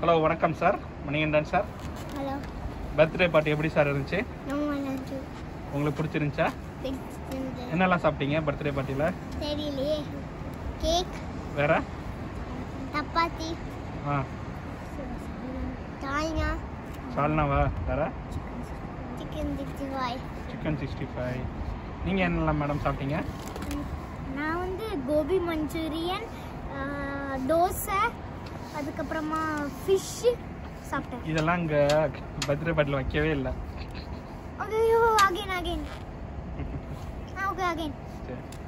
hello வணக்கம் sir Manikandan sir hello birthday party எப்படி sir இருந்துச்சு ரொம்ப நன்றி உங்களுக்கு பிடிச்சிருந்துச்சா பிடிச்சிருந்து என்னெல்லாம் சாப்பிட்டீங்க பர்த்டே பார்ட்டியில் தெரியலையே கேக் வேற சப்பாத்தி ஆ சால்னா சால்னாவா வேற chicken sixty five chicken sixty five நீங்கள் என்னெல்லாம் மேடம் சாப்பிட்டீங்க நான் வந்து கோபி மஞ்சூரியன் தோசை அதுக்கப்புறமா ஃபிஷ்ஷு சாப்பிட்டேன் இதெல்லாம் இங்கே பர்த்டே பார்ட்டியில் வைக்கவே இல்லை ஐயோ அகைன் அகைன் ஓகே அகைன் சரி